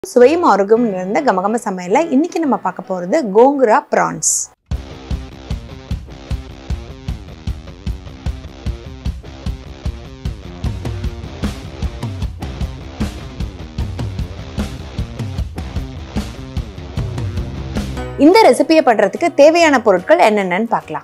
சுவையும் ஆரோக்கியம் நிறைந்த கமகம சமையல்ல இன்னைக்கு நம்ம பார்க்க போறது கோங்குரா ப்ரான்ஸ் இந்த ரெசிபியை பண்றதுக்கு தேவையான பொருட்கள் என்னென்னன்னு பார்க்கலாம்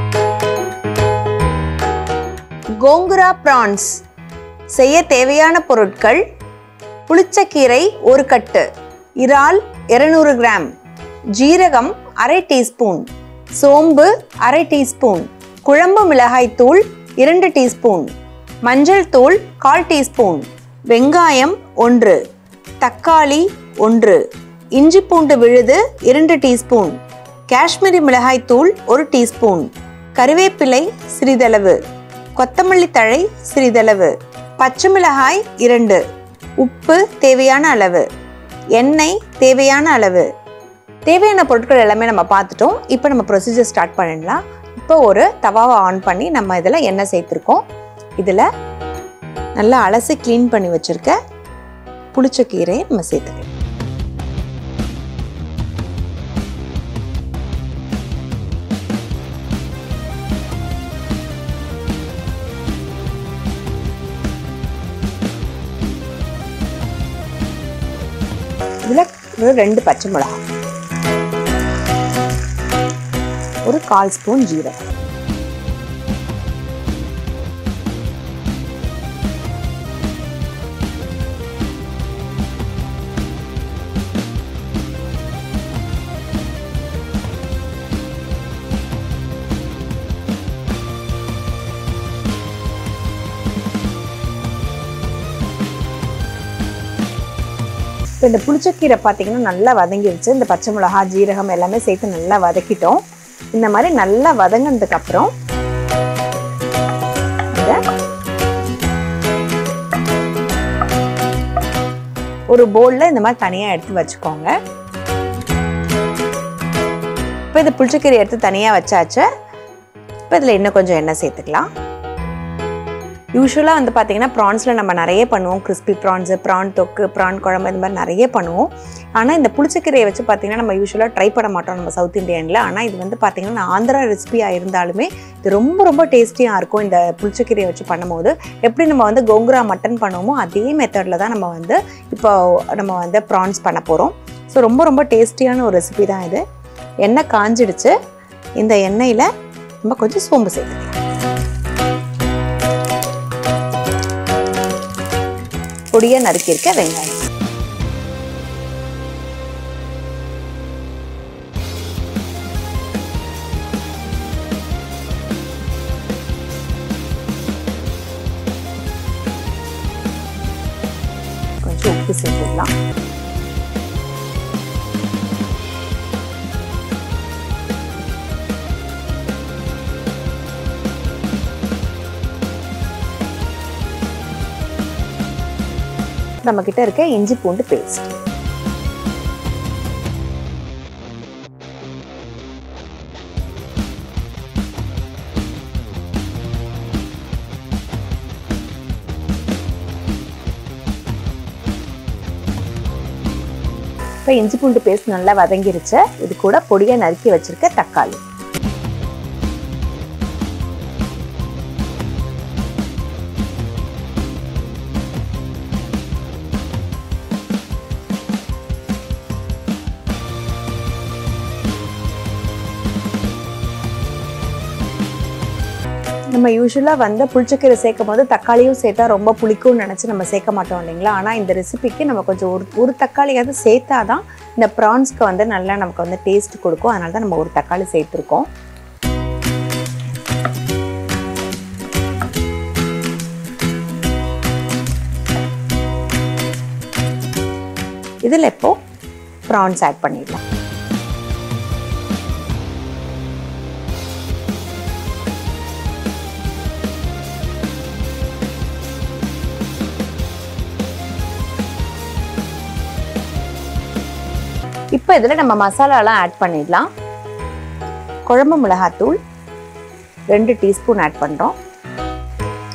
கோங்குரா ப்ரான்ஸ் செய்ய தேவையான பொருட்கள் புளிச்சக்கீரை ஒரு கட்டு இறால் 200 கிராம் ஜீரகம் அரை டீஸ்பூன் சோம்பு அரை டீஸ்பூன் குழம்பு மிளகாய் தூள் இரண்டு டீஸ்பூன் மஞ்சள் தூள் கால் டீஸ்பூன் வெங்காயம் ஒன்று தக்காளி ஒன்று இஞ்சி பூண்டு விழுது இரண்டு டீஸ்பூன் காஷ்மீரி மிளகாய் தூள் ஒரு டீஸ்பூன் கறிவேப்பிலை சிறிதளவு கொத்தமல்லி தழை சிறிதளவு பச்சை மிளகாய் இரண்டு உப்பு தேவையான அளவு எண்ணெய் தேவையான அளவு தேவையான பொருட்கள் எல்லாமே நம்ம பார்த்துட்டோம் இப்போ நம்ம ப்ரொசீஜர் ஸ்டார்ட் பண்ணிடலாம் இப்போ ஒரு தவாவை ஆன் பண்ணி நம்ம இதில் எண்ணெய் சேர்த்துருக்கோம் இதில் நல்லா அலசி க்ளீன் பண்ணி வச்சுருக்க புளிச்சக்கீரையை நம்ம சேர்த்துக்கலாம் இதில் ஒரு ரெண்டு பச்சை மிளகாய் ஒரு கால் ஸ்பூன் ஜீரகம் இப்போ இந்த புளிச்சக்கீரை பார்த்தீங்கன்னா நல்லா வதங்கிடுச்சு இந்த பச்சை மிளகா ஜீரகம் எல்லாமே சேர்த்து நல்லா வதக்கிட்டோம் இந்த மாதிரி நல்லா வதங்கினதுக்கு அப்புறம் இத ஒரு போல்ல இந்த மாதிரி தனியாக எடுத்து வச்சுக்கோங்க இப்போ இந்த புளிச்சக்கீரை எடுத்து தனியாக வச்சாச்சு இப்போ இதில் இன்னும் கொஞ்சம் எண்ணெய் சேர்த்துக்கலாம் யூஸ்வலாக வந்து பார்த்தீங்கன்னா ப்ரான்ஸில் நம்ம நிறைய பண்ணுவோம் கிறிஸ்பி ப்ரான்ஸு ப்ரான் தொக்கு ப்ரான் குழம்பு இந்த மாதிரி நிறைய பண்ணுவோம் ஆனால் இந்த புளிச்சக்கீரையை வச்சு பார்த்தீங்கன்னா நம்ம யூஸ்வலாக ட்ரை பண்ண மாட்டோம் நம்ம சவுத் இந்தியனில் ஆனால் இது வந்து பார்த்தீங்கன்னா ஆந்திரா ரெசிபியாக இருந்தாலுமே இது ரொம்ப ரொம்ப டேஸ்டியாக இருக்கும் இந்த புளிச்சக்கீரையை வச்சு பண்ணும்போது எப்படி நம்ம வந்து கோங்குரா மட்டன் பண்ணுவோமோ அதே மெத்தடில் தான் நம்ம வந்து இப்போ நம்ம வந்து ப்ரான்ஸ் பண்ண போகிறோம் ஸோ ரொம்ப ரொம்ப டேஸ்டியான ஒரு ரெசிபி தான் இது எண்ணெய் காஞ்சிடுச்சு இந்த எண்ணெயில் நம்ம கொஞ்சம் சோம்பு சேர்த்துக்கலாம் பொடியாக நறுக்கியிருக்க வெங்காயம் கொஞ்சம் உப்பு சேர்த்துக்கலாம் நம்ம கிட்ட இருக்க இஞ்சி பூண்டு பேஸ்ட் இப்போ இஞ்சி பூண்டு பேஸ்ட் நல்லா வதங்கிருச்சு இது கூட பொடியை நறுக்கி வச்சிருக்க தக்காளி நம்ம யூஸ்வலாக வந்து புளிச்சக்கீரை சேர்க்கும் போது தக்காளியும் சேர்த்தா ரொம்ப புளிக்கும்னு நினச்சி நம்ம சேர்க்க மாட்டோம் இல்லைங்களா ஆனால் இந்த ரெசிபிக்கு நம்ம கொஞ்சம் ஒரு ஒரு தக்காளியாவது சேர்த்தா தான் இந்த ப்ரான்ஸ்க்கு வந்து நல்லா நமக்கு வந்து டேஸ்ட் கொடுக்கும் அதனால தான் நம்ம ஒரு தக்காளி சேர்த்துருக்கோம் இதில் இப்போ ப்ரான்ஸ் ஆட் பண்ணிடலாம் இப்போ இதில் நம்ம மசாலாலாம் ஆட் பண்ணிடலாம் குழம்பு மிளகாத்தூள் ரெண்டு டீஸ்பூன் ஆட் பண்ணுறோம்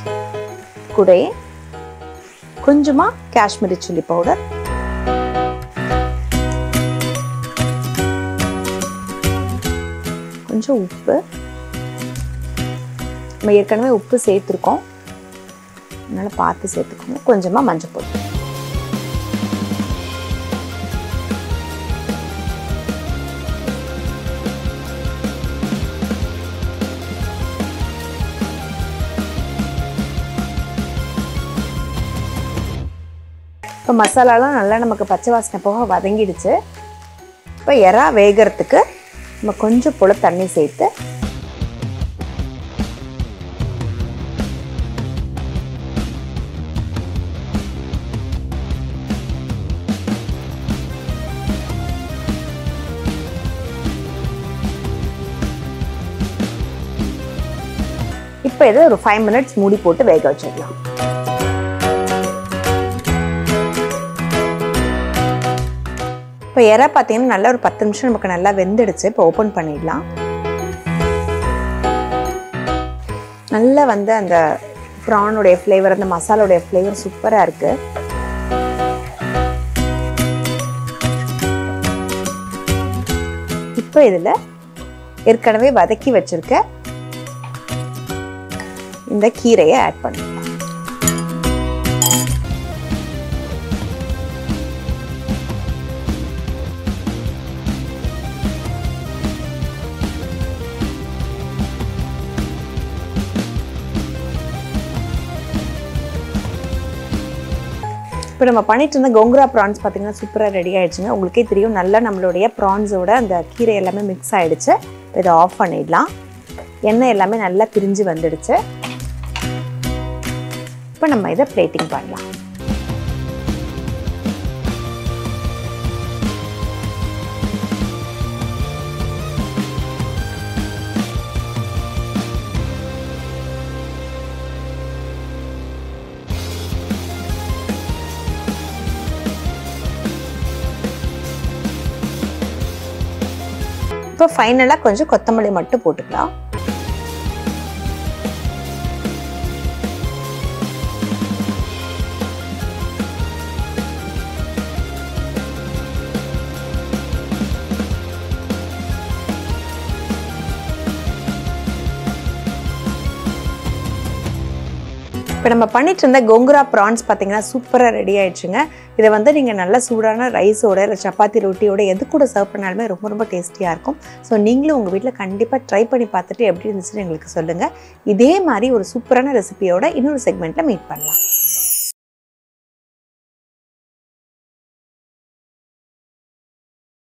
கூடயே கொஞ்சமாக காஷ்மீரி சில்லி பவுடர் கொஞ்சம் உப்பு நம்ம ஏற்கனவே உப்பு சேர்த்துருக்கோம் அதனால் பார்த்து சேர்த்துக்கோங்க கொஞ்சமாக மஞ்சள் பொடி இப்போ மசாலாலாம் நல்லா நமக்கு பச்சை வாசனை போக வதங்கிடுச்சு இப்போ எறா வேகிறதுக்கு நம்ம கொஞ்சம் போல் தண்ணி சேர்த்து இப்போ இதை ஒரு ஃபைவ் மினிட்ஸ் மூடி போட்டு வேக வச்சிடலாம் இப்போ எறா பார்த்தீங்கன்னா நல்லா ஒரு பத்து நிமிஷம் நமக்கு நல்லா வெந்துடுச்சு இப்போ ஓப்பன் பண்ணிடலாம் நல்லா வந்து அந்த ப்ரானுடைய ஃப்ளேவர் அந்த மசாலோடைய ஃப்ளேவர் சூப்பராக இருக்குது இப்போ இதில் ஏற்கனவே வதக்கி வச்சிருக்க இந்த கீரையை ஆட் பண்ணிடலாம் இப்போ நம்ம பண்ணிட்டு இருந்த கோங்குரா ப்ரான்ஸ் பார்த்தீங்கன்னா சூப்பராக ரெடி ஆயிடுச்சுங்க உங்களுக்கே தெரியும் நல்லா நம்மளுடைய ப்ரான்ஸோட அந்த கீரை எல்லாமே மிக்ஸ் ஆயிடுச்சு இப்போ இதை ஆஃப் பண்ணிடலாம் எண்ணெய் எல்லாமே நல்லா பிரிஞ்சு வந்துடுச்சு இப்போ நம்ம இதை பிளேட்டிங் பண்ணலாம் இப்போ ஃபைனலாக கொஞ்சம் கொத்தமல்லி மட்டும் போட்டுக்கலாம் இப்போ நம்ம பண்ணிட்டு இருந்த கோங்குரா ப்ரான்ஸ் பார்த்தீங்கன்னா சூப்பராக ரெடி ஆயிடுச்சுங்க இதை வந்து நீங்கள் நல்ல சூடான ரைஸோட இல்லை சப்பாத்தி ரொட்டியோட எது கூட சர்வ் பண்ணாலுமே ரொம்ப ரொம்ப டேஸ்டியாக இருக்கும் ஸோ நீங்களும் உங்கள் வீட்டில் கண்டிப்பாக ட்ரை பண்ணி பார்த்துட்டு எப்படி இருந்துச்சுன்னு எங்களுக்கு சொல்லுங்கள் இதே மாதிரி ஒரு சூப்பரான ரெசிபியோட இன்னொரு செக்மெண்ட்டில் மீட் பண்ணலாம்